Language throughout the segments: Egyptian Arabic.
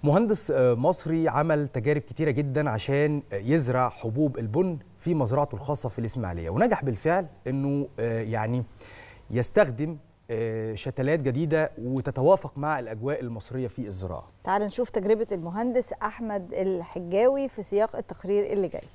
مهندس مصري عمل تجارب كتيرة جدا عشان يزرع حبوب البن في مزرعته الخاصة في الإسماعيلية ونجح بالفعل أنه يعني يستخدم شتلات جديدة وتتوافق مع الأجواء المصرية في الزراعة تعال نشوف تجربة المهندس أحمد الحجاوي في سياق التقرير اللي جاي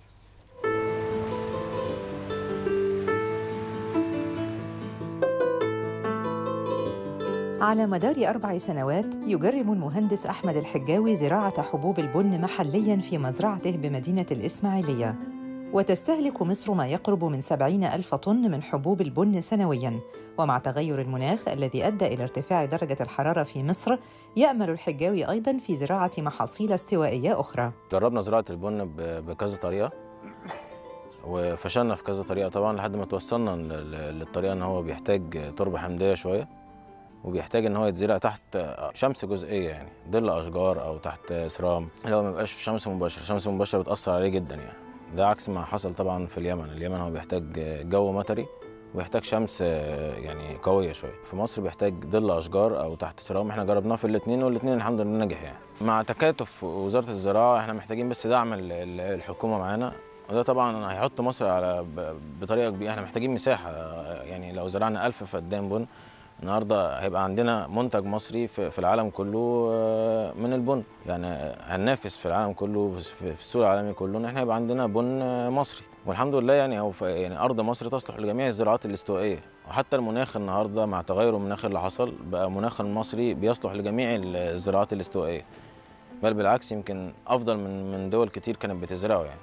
على مدار أربع سنوات يجرب المهندس أحمد الحجاوي زراعة حبوب البن محلياً في مزرعته بمدينة الإسماعيلية وتستهلك مصر ما يقرب من سبعين ألف طن من حبوب البن سنوياً ومع تغير المناخ الذي أدى إلى ارتفاع درجة الحرارة في مصر يأمل الحجاوي أيضاً في زراعة محاصيل استوائية أخرى جربنا زراعة البن بكذا طريقة وفشلنا في كذا طريقة طبعاً لحد ما توصلنا للطريقة إن هو بيحتاج تربة حمضية شوية وبيحتاج ان هو يتزرع تحت شمس جزئيه يعني ظل اشجار او تحت سرام لو ما بيبقاش في شمس مباشره شمس مباشره بتاثر عليه جدا يعني ده عكس ما حصل طبعا في اليمن اليمن هو بيحتاج جو مطري ويحتاج شمس يعني قويه شويه في مصر بيحتاج ظل اشجار او تحت سرام احنا جربناه في الاثنين والاثنين الحمد لله نجح يعني مع تكاتف وزاره الزراعه احنا محتاجين بس دعم الحكومه معانا وده طبعا هيحط مصر على بطريقه كبيره احنا محتاجين مساحه يعني لو زرعنا 1000 فدان بن النهارده هيبقى عندنا منتج مصري في العالم كله من البن يعني هننافس في العالم كله في السوق العالمي كله ان احنا يبقى عندنا بن مصري والحمد لله يعني هو يعني ارض مصر تصلح لجميع الزراعات الاستوائيه وحتى المناخ النهارده مع تغير المناخ اللي حصل بقى مناخ المصري بيصلح لجميع الزراعات الاستوائيه بل بالعكس يمكن افضل من من دول كتير كانت بتزرعه يعني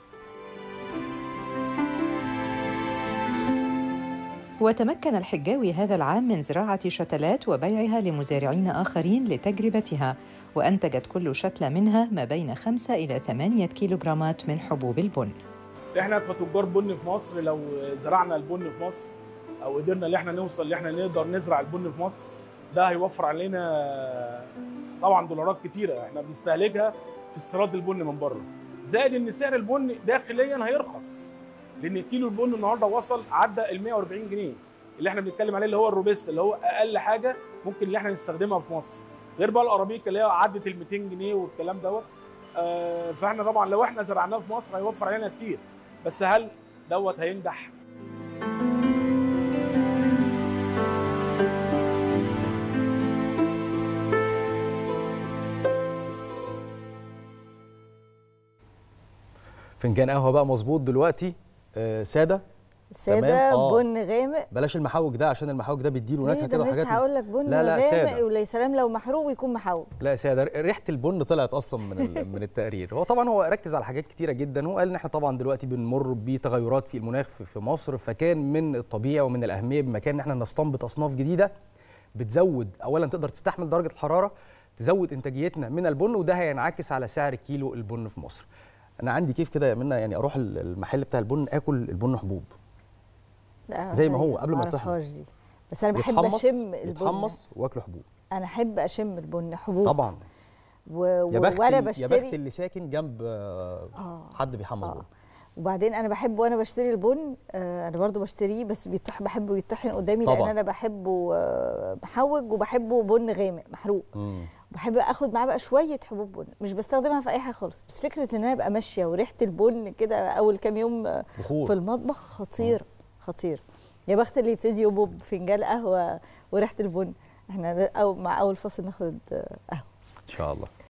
وتمكن الحجاوي هذا العام من زراعة شتلات وبيعها لمزارعين آخرين لتجربتها وأنتجت كل شتلة منها ما بين 5 إلى 8 كيلوغرامات من حبوب البن احنا كتجار بن في مصر لو زرعنا البن في مصر او قدرنا ان احنا نوصل ان احنا نقدر نزرع البن في مصر ده هيوفر علينا طبعا دولارات كتيره احنا بنستهلكها في استيراد البن من بره زائد ان سعر البن داخليا هيرخص لان كيلو البن النهارده وصل عدى ال 140 جنيه اللي احنا بنتكلم عليه اللي هو الروبيست اللي هو اقل حاجه ممكن اللي احنا نستخدمها في مصر غير بقى الارابيكا اللي هي عدت ال 200 جنيه والكلام دوت آه فاحنا طبعا لو احنا زرعناه في مصر هيوفر علينا كتير بس هل دوت هينجح فنجان قهوه بقى مظبوط دلوقتي آه ساده ساده آه. بن غامق بلاش المحوج ده عشان المحوج ده بيديله نكهه كده وحاجات هقول لك بن لا لا غامق ويا سلام لو محروق يكون محوج لا ساده ريحه البن طلعت اصلا من من التقرير هو طبعا هو ركز على حاجات كتيره جدا هو قال ان احنا طبعا دلوقتي بنمر بتغيرات في المناخ في مصر فكان من الطبيعي ومن الاهميه بمكان ان احنا نستنبط اصناف جديده بتزود اولا تقدر تستحمل درجه الحراره تزود انتاجيتنا من البن وده هينعكس على سعر كيلو البن في مصر انا عندي كيف كده يا منى يعني اروح المحل بتاع البن اكل البن حبوب زي ما هو قبل ما يطحن بس انا بحب اشم البن يتحمص واكله حبوب انا احب اشم البن حبوب طبعا و... يا بخت وانا بشتري يا بخت اللي ساكن جنب آه. حد بيحمص آه. بن وبعدين انا بحب وانا بشتري البن آه انا برضو بشتريه بس بيطح بحبه يطحن قدامي طبعا. لان انا بحبه آه محوج وبحبه بن غامق محروق مم. بحب اخد معاه بقى شويه حبوب بن مش بستخدمها في اي حاجه خالص بس فكره ان انا ابقى ماشيه وريحه البن كده اول كام يوم بخور. في المطبخ خطير خطير يا بخت اللي يبتدي يومه بفنجان قهوه وريحه البن احنا أو مع اول فصل ناخد قهوه ان شاء الله